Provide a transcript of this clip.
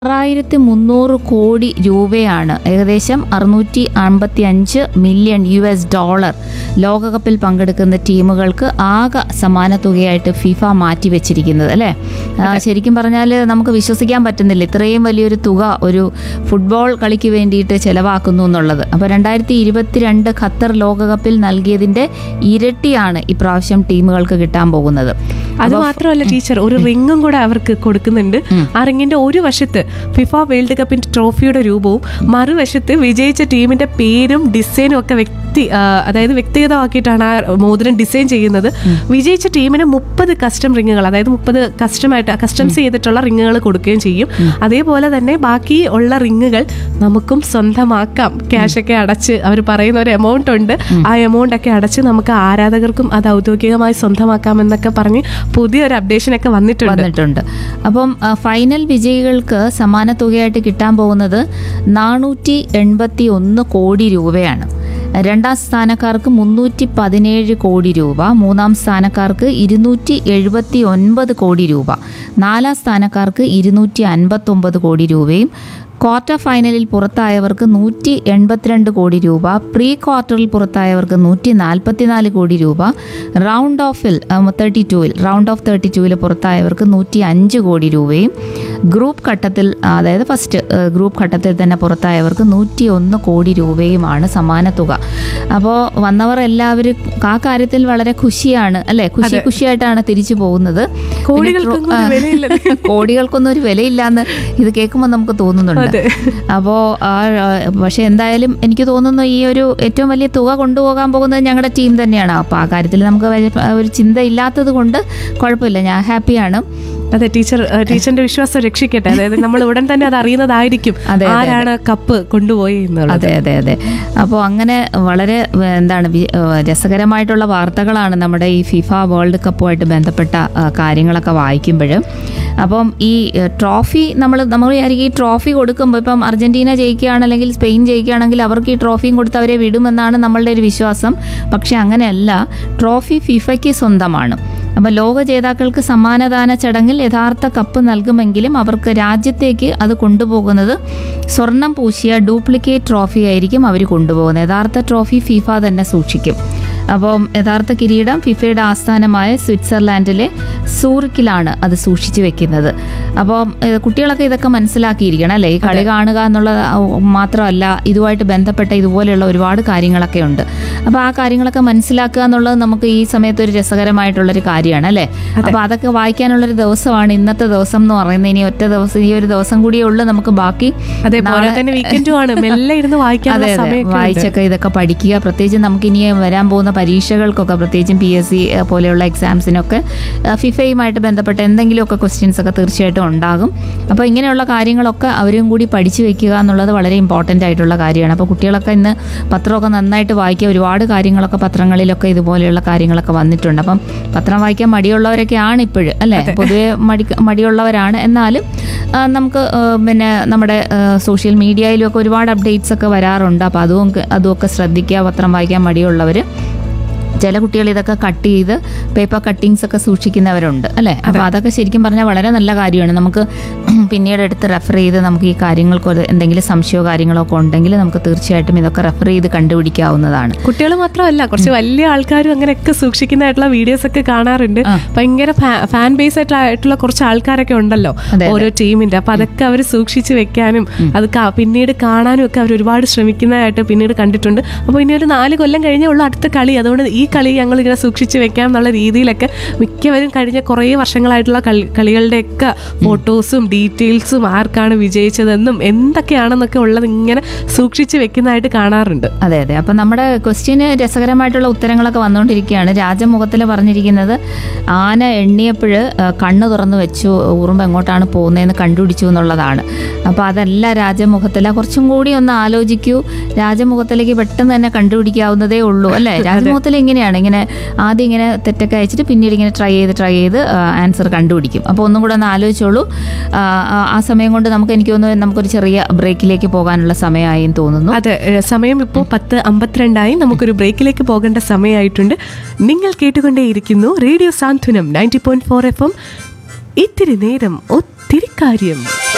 ആറായിരത്തി മുന്നൂറ് കോടി രൂപയാണ് ഏകദേശം അറുന്നൂറ്റി അൻപത്തി അഞ്ച് മില്യൺ യു എസ് ഡോളർ ലോകകപ്പിൽ പങ്കെടുക്കുന്ന ടീമുകൾക്ക് ആകെ സമാന തുകയായിട്ട് ഫിഫ മാറ്റിവെച്ചിരിക്കുന്നത് അല്ലേ ആ, ശരിക്കും പറഞ്ഞാൽ നമുക്ക് വിശ്വസിക്കാൻ പറ്റുന്നില്ല ഇത്രയും വലിയൊരു തുക ഒരു ഫുട്ബോൾ കളിക്ക് വേണ്ടിയിട്ട് ചെലവാക്കുന്നു എന്നുള്ളത് അപ്പോൾ രണ്ടായിരത്തി ഇരുപത്തിരണ്ട് ഖത്തർ ലോകകപ്പിൽ നൽകിയതിൻ്റെ ഇരട്ടിയാണ് ഇപ്രാവശ്യം ടീമുകൾക്ക് കിട്ടാൻ പോകുന്നത് അത് മാത്രമല്ല ടീച്ചർ ഒരു റിങ്ങും കൂടെ അവർക്ക് കൊടുക്കുന്നുണ്ട് ആ റിങ്ങിന്റെ ഒരു വശത്ത് ഫിഫ വേൾഡ് കപ്പിന്റെ ട്രോഫിയുടെ രൂപവും മറുവശത്ത് വിജയിച്ച ടീമിന്റെ പേരും ഡിസൈനും ഒക്കെ വ്യക്തി ആ, അതായത് വ്യക്തിഗതമാക്കിയിട്ടാണ് ആ മോതിരം ഡിസൈൻ ചെയ്യുന്നത് വിജയിച്ച ടീമിന് മുപ്പത് കസ്റ്റം റിങ്ങുകൾ അതായത് മുപ്പത് കസ്റ്റമായിട്ട് കസ്റ്റംസ് ചെയ്തിട്ടുള്ള റിങ്ങുകൾ കൊടുക്കുകയും ചെയ്യും അതേപോലെ തന്നെ ബാക്കി ഉള്ള റിങ്ങുകൾ നമുക്കും സ്വന്തമാക്കാം ക്യാഷ് ഒക്കെ അടച്ച് അവർ പറയുന്ന ഒരു എമൗണ്ട് ഉണ്ട് ആ എമൗണ്ട് ഒക്കെ അടച്ച് നമുക്ക് ആരാധകർക്കും അത് ഔദ്യോഗികമായി സ്വന്തമാക്കാം എന്നൊക്കെ പറഞ്ഞ് പുതിയൊരു അപ്ഡേഷൻ ഒക്കെ വന്നിട്ടുണ്ട് വന്നിട്ടുണ്ട് അപ്പം ആ, ഫൈനൽ വിജയികൾക്ക് സമാന തുകയായിട്ട് കിട്ടാൻ പോകുന്നത് നാനൂറ്റി എൺപത്തി ഒന്ന് കോടി രൂപയാണ് രണ്ടാം സ്ഥാനക്കാർക്ക് മുന്നൂറ്റി പതിനേഴ് കോടി രൂപ മൂന്നാം സ്ഥാനക്കാർക്ക് ഇരുന്നൂറ്റി എഴുപത്തി ഒൻപത് കോടി രൂപ നാലാം സ്ഥാനക്കാർക്ക് ഇരുന്നൂറ്റി അൻപത്തൊമ്പത് കോടി രൂപയും ക്വാർട്ടർ ഫൈനലിൽ പുറത്തായവർക്ക് നൂറ്റി എൺപത്തിരണ്ട് കോടി രൂപ പ്രീ ക്വാർട്ടറിൽ പുറത്തായവർക്ക് നൂറ്റി നാൽപ്പത്തിനാല് കോടി രൂപ റൗണ്ട് ഓഫിൽ തേർട്ടി ടൂവിൽ റൗണ്ട് ഓഫ് തേർട്ടി ടൂവിൽ പുറത്തായവർക്ക് നൂറ്റി അഞ്ച് കോടി രൂപയും ഗ്രൂപ്പ് ഘട്ടത്തിൽ അതായത് ഫസ്റ്റ് ഗ്രൂപ്പ് ഘട്ടത്തിൽ തന്നെ പുറത്തായവർക്ക് നൂറ്റി ഒന്ന് കോടി രൂപയുമാണ് സമാന തുക അപ്പോൾ വന്നവർ എല്ലാവരും ആ കാര്യത്തിൽ വളരെ ഖുഷിയാണ് അല്ലെ ഖുഷി ഖുഷിയായിട്ടാണ് തിരിച്ചു പോകുന്നത് പിന്നെ കോടികൾക്കൊന്നും ട്രോ- ഒരു വിലയില്ല. കോടികൾക്കൊന്നും ഒരു വിലയില്ലാന്ന് ഇത് കേൾക്കുമ്പോൾ നമുക്ക് തോന്നുന്നുണ്ട് അതെ. അപ്പോൾ ആ പക്ഷെ എന്തായാലും എനിക്ക് തോന്നുന്നു ഈ ഒരു ഏറ്റവും വലിയ തുക കൊണ്ടുപോകാൻ പോകുന്നത് ഞങ്ങളുടെ ടീം തന്നെയാണ് അപ്പോൾ ആ കാര്യത്തിൽ നമുക്ക് വലിയ- ഒരു ചിന്ത ഇല്ലാത്തത് കൊണ്ട് കുഴപ്പമില്ല ഞാൻ ഹാപ്പിയാണ് അതെ ടീച്ചർ ഏഹ്, ടീച്ചറിന്റെ വിശ്വാസം രക്ഷിക്കട്ടെ അതായത് നമ്മൾ ഉടൻ തന്നെ അത് അറിയുന്നതായിരിക്കും അതെ, അതെ, ആരാണ് കപ്പ് കൊണ്ടുപോയി എന്നുള്ളത് അതെ അതെ അതെ അപ്പോൾ അങ്ങനെ വളരെ ഏഹ്, എന്താണ് വി- ഏഹ്, രസകരമായിട്ടുള്ള വാർത്തകളാണ് നമ്മുടെ ഈ ഫിഫ വേൾഡ് കപ്പുമായിട്ട് ബന്ധപ്പെട്ട ഏഹ്, കാര്യങ്ങളൊക്കെ വായിക്കുമ്പോൾ അപ്പം ഈ ഏഹ്, ട്രോഫി നമ്മൾ നമ്മൾ വിചാരിക്കും ഈ ട്രോഫി കൊടുക്കുമ്പോൾ ഇപ്പം അർജന്റീന ജയിക്കുകയാണ് അല്ലെങ്കിൽ സ്പെയിൻ ജയിക്കുകയാണെങ്കിൽ അവർക്ക് ഈ ട്രോഫിയും കൊടുത്ത് അവരെ വിടുമെന്നാണ് നമ്മളുടെ ഒരു വിശ്വാസം പക്ഷെ അങ്ങനെയല്ല ട്രോഫി ഫിഫയ്ക്ക് സ്വന്തമാണ് അപ്പോൾ ലോക ജേതാക്കൾക്ക് സമ്മാനദാന ചടങ്ങിൽ യഥാർത്ഥ കപ്പ് നൽകുമെങ്കിലും അവർക്ക് രാജ്യത്തേക്ക് അത് കൊണ്ടുപോകുന്നത് സ്വർണം പൂശിയ ഡ്യൂപ്ലിക്കേറ്റ് ട്രോഫി ആയിരിക്കും അവർ കൊണ്ടുപോകുന്നത് യഥാർത്ഥ ട്രോഫി ഫിഫ തന്നെ സൂക്ഷിക്കും അപ്പം യഥാർത്ഥ കിരീടം ഫിഫയുടെ ആസ്ഥാനമായ സ്വിറ്റ്സർലാൻഡിലെ സൂറിക്കിലാണ് അത് സൂക്ഷിച്ചു വെക്കുന്നത് അപ്പം ഏഹ്, കുട്ടികളൊക്കെ ഇതൊക്കെ മനസ്സിലാക്കിയിരിക്കണം അല്ലേ ഈ കളി കാണുക എന്നുള്ള മാത്രമല്ല ഇതുമായിട്ട് ബന്ധപ്പെട്ട ഇതുപോലെയുള്ള ഒരുപാട് കാര്യങ്ങളൊക്കെ ഉണ്ട് അപ്പോൾ ആ കാര്യങ്ങളൊക്കെ മനസ്സിലാക്കുക എന്നുള്ളത് നമുക്ക് ഈ സമയത്ത് ഒരു രസകരമായിട്ടുള്ളൊരു കാര്യമാണ് അല്ലേ അപ്പോൾ അതൊക്കെ വായിക്കാനുള്ളൊരു ദിവസമാണ് ഇന്നത്തെ ദിവസം എന്ന് പറയുന്നത് ഇനി ഒറ്റ ദിവസം ഈ ഒരു ദിവസം കൂടിയേ ഉള്ളൂ നമുക്ക് ബാക്കി അതെ പോലെ തന്നെ വീക്കെൻഡും ആണ് മെല്ലെ ഇരുന്ന് വായിക്കാനുള്ള അതെ അതെ സമയമൊക്കെ ഉണ്ട്. വായിച്ചൊക്കെ ഇതൊക്കെ പഠിക്കുക പ്രത്യേകിച്ച് നമുക്ക് ഇനി വരാൻ പോകുന്ന പരീക്ഷകൾക്കൊക്കെ പ്രത്യേകിച്ചും പി എസ് സി പോലെയുള്ള എക്സാംസിനൊക്കെ ആ, ഫിഫയുമായിട്ട് ബന്ധപ്പെട്ട എന്തെങ്കിലുമൊക്കെ ക്വസ്റ്റ്യൻസ് ഒക്കെ തീർച്ചയായിട്ടും ഉണ്ടാകും അപ്പോൾ ഇങ്ങനെയുള്ള കാര്യങ്ങളൊക്കെ അവരും കൂടി പഠിച്ചു വെക്കുക എന്നുള്ളത് വളരെ ഇമ്പോർട്ടൻ്റ് ആയിട്ടുള്ള കാര്യമാണ് അപ്പോൾ കുട്ടികളൊക്കെ ഇന്ന് പത്രമൊക്കെ നന്നായിട്ട് വായിക്കുക ഒരുപാട് കാര്യങ്ങളൊക്കെ പത്രങ്ങളിലൊക്കെ ഇതുപോലെയുള്ള കാര്യങ്ങളൊക്കെ വന്നിട്ടുണ്ട് അപ്പം പത്രം വായിക്കാൻ മടിയുള്ളവരൊക്കെയാണ് ഇപ്പോഴും അല്ലേ പൊതുവെ മടി മടിയുള്ളവരാണ് എന്നാലും ആ, നമുക്ക് ആ, പിന്നെ നമ്മുടെ സോഷ്യൽ മീഡിയയിലും ഒക്കെ ഒരുപാട് അപ്ഡേറ്റ്സ് ഒക്കെ വരാറുണ്ട് അപ്പോൾ അതും അതുമൊക്കെ ശ്രദ്ധിക്കുക പത്രം വായിക്കാൻ മടിയുള്ളവർ ചില കുട്ടികൾ ഇതൊക്കെ കട്ട് ചെയ്ത് പേപ്പർ കട്ടിങ്സ് ഒക്കെ സൂക്ഷിക്കുന്നവരുണ്ട് അല്ലേ അപ്പോൾ അതൊക്കെ ശരിക്കും പറഞ്ഞാൽ വളരെ നല്ല കാര്യമാണ് നമുക്ക് പിന്നീട് എടുത്ത് റെഫർ ചെയ്ത് നമുക്ക് ഈ കാര്യങ്ങൾക്ക് ഒരു എന്തെങ്കിലും സംശയമോ കാര്യങ്ങളോ ഒക്കെ ഉണ്ടെങ്കിൽ നമുക്ക് തീർച്ചയായിട്ടും ഇതൊക്കെ റെഫർ ചെയ്ത് കണ്ടുപിടിക്കാവുന്നതാണ് കുട്ടികൾ മാത്രമല്ല കുറച്ച് വലിയ ആൾക്കാരും അങ്ങനെയൊക്കെ സൂക്ഷിക്കുന്നതായിട്ടുള്ള വീഡിയോസ് ഒക്കെ കാണാറുണ്ട് ഭയങ്കര ഫാൻ ബേസ് ആയിട്ടുള്ള കുറച്ച് ആൾക്കാരൊക്കെ ഉണ്ടല്ലോ അതെ. ഓരോ ടീമിന്റെ അപ്പൊ അതൊക്കെ അവർ സൂക്ഷിച്ച് വെക്കാനും അത് കാ- പിന്നീട് കാണാനും ഒക്കെ അവർ ഒരുപാട് ശ്രമിക്കുന്നതായിട്ട് പിന്നീട് കണ്ടിട്ടുണ്ട് അപ്പോൾ ഇനി ഒരു നാല് കൊല്ലം കഴിഞ്ഞേ ഉള്ളൂ അടുത്ത കളി അതുകൊണ്ട് ഈ കളി ഞങ്ങൾ ഇങ്ങനെ സൂക്ഷിച്ച് വെക്കാം എന്നുള്ള രീതിയിലൊക്കെ മിക്കവരും കഴിഞ്ഞ കുറേ വർഷങ്ങളായിട്ടുള്ള കളി കളികളുടെയൊക്കെ ഫോട്ടോസും ഡീറ്റെയിൽസും ആർക്കാണ് വിജയിച്ചതെന്നും എന്തൊക്കെയാണെന്നൊക്കെ ഉള്ളത് ഇങ്ങനെ സൂക്ഷിച്ച് വെക്കുന്നതായിട്ട് കാണാറുണ്ട് അതെ അതെ അപ്പം നമ്മുടെ ക്വസ്റ്റ്യന് രസകരമായിട്ടുള്ള ഉത്തരങ്ങളൊക്കെ വന്നുകൊണ്ടിരിക്കുകയാണ് രാജമുഖത്തിൽ പറഞ്ഞിരിക്കുന്നത് ആന എണ്ണിയപ്പോൾ കണ്ണ് തുറന്നു വെച്ചു ഉറുമ്പ് എങ്ങോട്ടാണ് പോകുന്നതെന്ന് കണ്ടുപിടിച്ചു എന്നുള്ളതാണ് അപ്പോൾ അതല്ല രാജമുഖത്തിൽ കുറച്ചും കൂടി ഒന്ന് ആലോചിക്കൂ രാജമുഖത്തിലേക്ക് പെട്ടെന്ന് തന്നെ കണ്ടുപിടിക്കാവുന്നതേ ഉള്ളൂ അല്ലേ രാജമുഖത്തിൽ ഇങ്ങനെയാണ് ഇങ്ങനെ ആദ്യം ഇങ്ങനെ തെറ്റൊക്കെ അയച്ചിട്ട് പിന്നീട് ഇങ്ങനെ ട്രൈ ചെയ്ത് ട്രൈ ചെയ്ത് ആൻസർ കണ്ടുപിടിക്കും അപ്പോൾ ഒന്നും കൂടെ ഒന്ന് ആലോചിച്ചോളൂ ആ, ആ, ആ സമയം കൊണ്ട് നമുക്ക് എനിക്ക് തോന്നുന്നു നമുക്കൊരു ചെറിയ ബ്രേക്കിലേക്ക് പോകാനുള്ള സമയമായി എന്ന് തോന്നുന്നു അതെ ഏ, സമയം ഇപ്പോൾ പത്ത് അമ്പത്തിരണ്ടായി നമുക്കൊരു ബ്രേക്കിലേക്ക് പോകേണ്ട സമയമായിട്ടുണ്ട് നിങ്ങൾ കേട്ടുകൊണ്ടേയിരിക്കുന്നു radio Santhwanam ninety point four F M ഇത്തിരി നേരം ഒത്തിരി കാര്യം